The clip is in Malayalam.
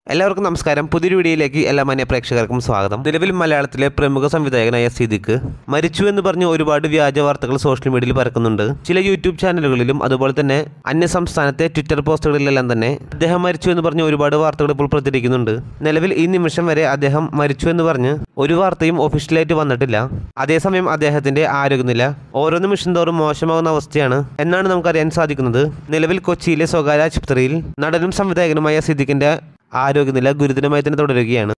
എല്ലാവർക്കും നമസ്കാരം പുതിയൊരു വീഡിയോയിലേക്ക് എല്ലാ മാന്യ പ്രേക്ഷകർക്കും സ്വാഗതം നിലവിൽ മലയാളത്തിലെ പ്രമുഖ സംവിധായകനായ സിദ്ദിഖ് മരിച്ചു എന്ന് പറഞ്ഞ് ഒരുപാട് വ്യാജ വാർത്തകൾ സോഷ്യൽ മീഡിയയിൽ പരക്കുന്നുണ്ട് ചില യൂട്യൂബ് ചാനലുകളിലും അതുപോലെ തന്നെ അന്യ സംസ്ഥാനത്തെ ട്വിറ്റർ പോസ്റ്റുകളിലെല്ലാം തന്നെ അദ്ദേഹം മരിച്ചു എന്ന് പറഞ്ഞ് ഒരുപാട് വാർത്തകൾ ഇപ്പോൾ പ്രചരിക്കുന്നുണ്ട് നിലവിൽ ഈ നിമിഷം വരെ അദ്ദേഹം മരിച്ചു എന്ന് പറഞ്ഞ് ഒരു വാർത്തയും ഒഫീഷ്യലായിട്ട് വന്നിട്ടില്ല അതേസമയം അദ്ദേഹത്തിന്റെ ആരോഗ്യനില ഓരോ നിമിഷം തോറും മോശമാകുന്ന അവസ്ഥയാണ് എന്നാണ് നമുക്കറിയാൻ സാധിക്കുന്നത് നിലവിൽ കൊച്ചിയിലെ സ്വകാര്യ ആശുപത്രിയിൽ നടനും സംവിധായകനുമായ സിദ്ദിഖിന്റെ ആരോഗ്യനില ഗുരുതരമായി തന്നെ തുടരുകയാണ്